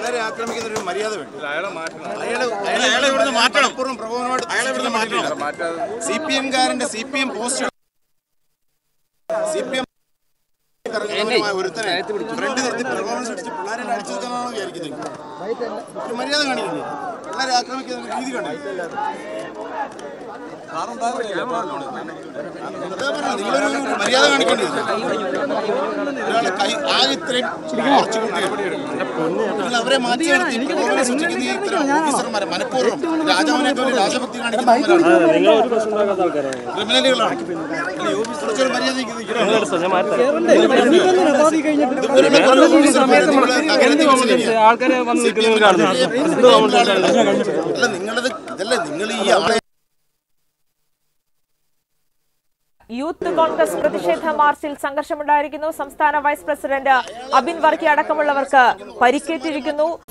പിള്ളേരെ ആക്രമിക്കുന്ന ഒരു മര്യാദ വേണ്ട അയാളെ മാറ്റണം അയാളെ അയാളെ ഇവിടുന്ന് മാറ്റണം പൂർവ്വം പ്രകോപനമായിട്ട് അയാളെ ഇവിടുന്ന് മാറ്റണം സി പി എംകാരന്റെ C P M post C P M ഒരുത്തനെ ഫ്രണ്ട് നിർത്തി പെർഫോമൻസ് അടിച്ച് പിള്ളേരെ അടിച്ചു നിൽക്കാനാണോ വിചാരിക്കുന്നത് ഒരു മര്യാദ കാണിക്കുന്നു പിള്ളേരെ ആക്രമിക്കുന്ന ഒരു രീതി കാണിക്കുന്നു അതാ പറഞ്ഞത്, നിങ്ങളൊരു മര്യാദ കാണിക്കേണ്ടത് ഒരാളെ കൈ ആകെ ഇത്രയും കുറച്ച് കുട്ടികൾ നിങ്ങൾ അവരെ മാറ്റി നിർത്തി പ്രകോപനം സൃഷ്ടിക്കുന്ന ഈ ഇത്തരം ഓഫീസർമാരെ മനഃപൂർവ്വം രാജാവിനെ പോലെ രാജഭക്തി കാണിക്കുന്നവരാണ് നിങ്ങൾ ഒരു പ്രശ്നം ഉണ്ടാക്കാത്ത ആൾക്കാരാണ് ക്രിമിനലുകളാണ് അല്ല, ഈ ഓഫീസർ കുറച്ചൊരു മര്യാദയ്ക്ക് നിൽക്കണം. എടുത്തോ, ഞാൻ മാറ്റി തരാം. ഇതുപോലുള്ള കുറേ ഓഫീസർമാരെ നിങ്ങൾ അങ്ങനെ തിരിച്ചിരിക്കുക. ആൾക്കാരെ വന്ന് നിൽക്കുന്നത് കാണുന്നു അല്ല നിങ്ങളത് ഇതല്ല നിങ്ങൾ ഈ ആളെ യൂത്ത് കോൺഗ്രസ് പ്രതിഷേധ മാർച്ചിൽ സംഘർഷമുണ്ടായിരിക്കുന്നു സംസ്ഥാന വൈസ് പ്രസിഡന്റ് അബിൻ വർക്കി അടക്കമുള്ളവർക്ക് പരിക്കേറ്റിരിക്കുന്നു